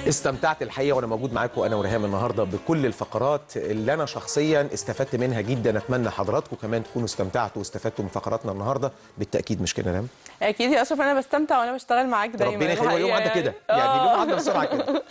استمتعت الحقيقه وانا موجود معاكم انا وريهام النهارده بكل الفقرات اللي انا شخصيا استفدت منها جدا اتمنى حضراتكم كمان تكونوا استمتعتوا واستفدتوا من فقراتنا النهارده بالتاكيد مش كده يا ريهام اكيد يا اشرف انا بستمتع وانا بشتغل معاك دايما ربنا يخليه اليوم الحقيقة عدى كده يعني. يعني آه. اليوم عدى بسرعه كده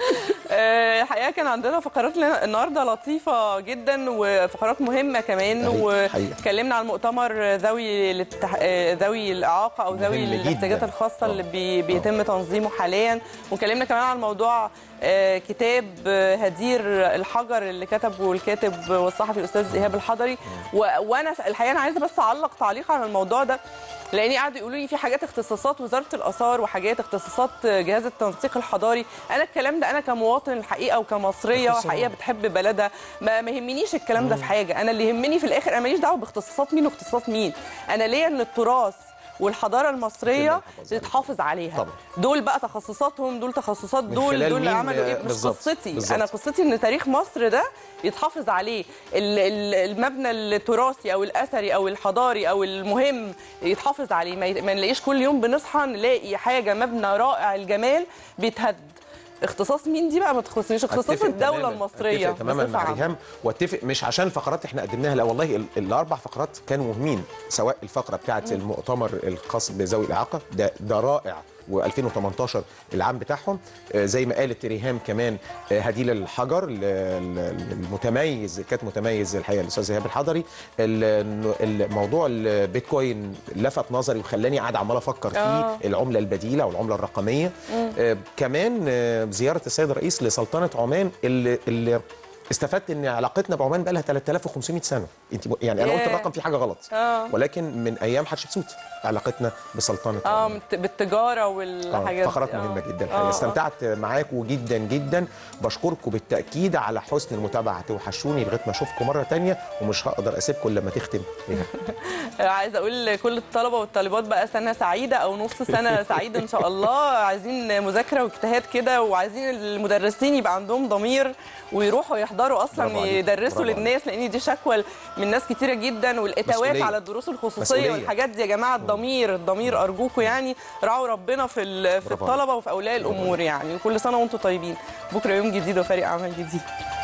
آه، الحقيقه كان عندنا فقرات لنا- النهارده لطيفه جدا وفقرات مهمه كمان حقيقي- حقيقي. واتكلمنا عن مؤتمر ذوي الاتح... آه، ذوي الاعاقه او ذوي مهم الاحتياجات جداً. الخاصه اللي آه. بي... بيتم تنظيمه حاليا واتكلمنا كمان عن موضوع آه، كتاب آه، هدير الحجر اللي كتبه الكاتب والصحفي الاستاذ ايهاب الحضري و... وانا الحقيقه انا عايزه بس اعلق تعليق على الموضوع ده لاني قعدوا يقولوا لي في حاجات اختصاصات وزاره الاثار وحاجات اختصاصات جهاز التنسيق الحضاري انا الكلام ده انا كمواطن الحقيقه وكمصريه أختصاص. وحقيقه بتحب بلدها ما, ما يهمنيش الكلام ده في حاجه انا اللي يهمني في الاخر انا ماليش دعوه باختصاصات مين واختصاص مين انا ليا ان التراث والحضاره المصريه نحافظ عليها. تتحافظ عليها طبعا. دول بقى تخصصاتهم دول تخصصات من دول خلال دول اللي مين؟ عملوا ايه آه، مش بالظبط. قصتي بالظبط. انا قصتي ان تاريخ مصر ده يتحافظ عليه ال- ال- المبنى التراثي او الاثري او الحضاري او المهم يتحافظ عليه ما ي- ما نلاقيش كل يوم بنصحى نلاقي حاجه مبنى رائع الجمال بيتهد اختصاص مين دي بقى ما تخصنيش اختصاص أتفق الدوله تماماً. المصريه اتفق تماما بصفة مع عامة. ريهام واتفق مش عشان الفقرات احنا قدمناها لا والله ال- الاربع فقرات كانوا مهمين سواء الفقره بتاعه المؤتمر الخاص بذوي الاعاقه ده ده رائع و2018 العام بتاعهم آه، زي ما قالت ريهام كمان آه، هديل الحجر ال- ال- المتميز كانت متميز الحقيقه الاستاذ ايهاب الحضري ال- الموضوع البيتكوين لفت نظري وخلاني قاعد عمال افكر فيه آه. العمله البديله والعمله الرقميه آه، كمان آه، زياره السيد الرئيس لسلطنه عمان اللي, اللي استفدت ان علاقتنا بعمان بقى لها 3500 سنه انت م- يعني انا قلت ياه. الرقم فيه حاجه غلط آه. ولكن من ايام حتشبسوت علاقتنا بسلطنه اه عمان مت- بالتجاره آه، والحاجات دي. فقرات آه. مهمه جدا آه، الحقيقه آه. استمتعت معاكم جدا جدا بشكركم بالتاكيد على حسن المتابعه توحشوني لغايه ما اشوفكم مره تانية ومش هقدر اسيبكم لما تختم ريهام. عايزه اقول لكل الطلبه والطالبات بقى سنه سعيده او نص سنه سعيده ان شاء الله عايزين مذاكره واجتهاد كده وعايزين المدرسين يبقى عندهم ضمير ويروحوا يحضروا اصلا برافو عليك، يدرسوا برافو للناس لان دي شكوى من ناس كتيره جدا والاتاوات مسؤولية. على الدروس الخصوصيه مسؤولية. والحاجات دي يا جماعه الضمير الضمير ارجوكم يعني راعوا ربنا في ال- في برافو الطلبه وفي اولياء الامور يعني وكل سنه وانتم طيبين بكره يوم جديد وفريق عمل جديد